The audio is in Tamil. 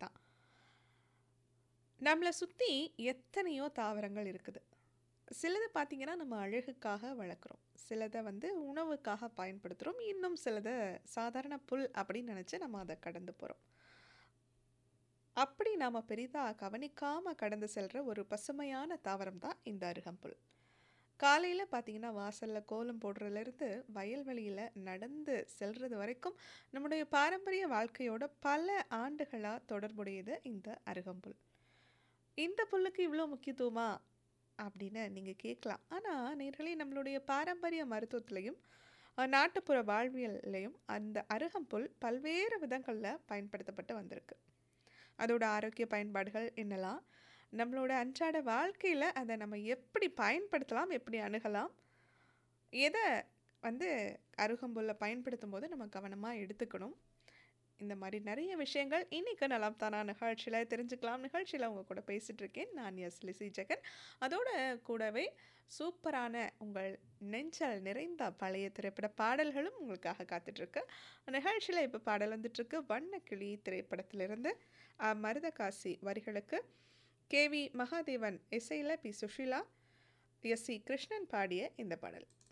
தான். நம்மள சுத்தி எத்தனையோ தாவரங்கள் இருக்குது. சிலது பார்த்தீங்கன்னா, நம்ம அழகுக்காக வளர்க்குறோம். சிலத வந்து உணவுக்காக பயன்படுத்துறோம். இன்னும் சிலத சாதாரண புல் அப்படின்னு நெனச்சு நம்ம அத கடந்து போறோம். அப்படி நாம பெரிதா கவனிக்காம கடந்து செல்ற ஒரு பசுமையான தாவரம் தான் இந்த அருகம்புல். காலையில பார்த்தீங்கன்னா, வாசல்ல கோலம் போடுறதுலேருந்து வயல்வெளியில நடந்து செல்றது வரைக்கும், நம்முடைய பாரம்பரிய வாழ்க்கையோட பல ஆண்டுகளா தொடர்புடையது இந்த அருகம்புல். இந்த புல்லுக்கு இவ்ளோ முக்கியத்துவமா? அப்படின்னு நீங்க கேட்கலாம். ஆனா, நேயர்களே நம்மளுடைய பாரம்பரிய மருத்துவத்திலயும், அ நாட்டுப்புற வாழ்வியல்லயும் அந்த அருகம்புல் பல்வேறு விதங்கள்ல பயன்படுத்தப்பட்டு வந்திருக்கு. அதோட ஆரோக்கிய பயன்பாடுகள் என்னலாம்? நம்மளோட அன்றாட வாழ்க்கையில அத நம்ம எப்படி பயன்படுத்தலாம்? எப்படி அணுகலாம்? எத வந்து அருகம்புல்ல பயன்படுத்தும்போது நம்ம கவனமா எடுத்துக்கணும்? இந்த மாரி நெறைய விஷயங்கள் இன்னைக்கு நலம் தானா நிகழ்ச்சியில தெரிஞ்சுக்கலாம். நிகழ்ச்சியில உங்க கூட பேசிட்டு இருக்கேன். நான் எஸ். லிஸி ஜெகன். அதோட கூடவே சூப்பரான உங்கள் நெஞ்சல் நிறைந்த பழைய திரைப்பட பாடல்களும் உங்களுக்காக காத்துட்ருக்கு. நிகழ்ச்சியில இப்ப பாடல் வந்துட்டுருக்கு. "வண்ணக்கிளி" திரைப்படத்திலிருந்து அ மருதகாசி வரிகளுக்கு கே.வி. மகாதேவன் இசையில P. Susheela, S. C. Krishnan பாடிய இந்த பாடல்.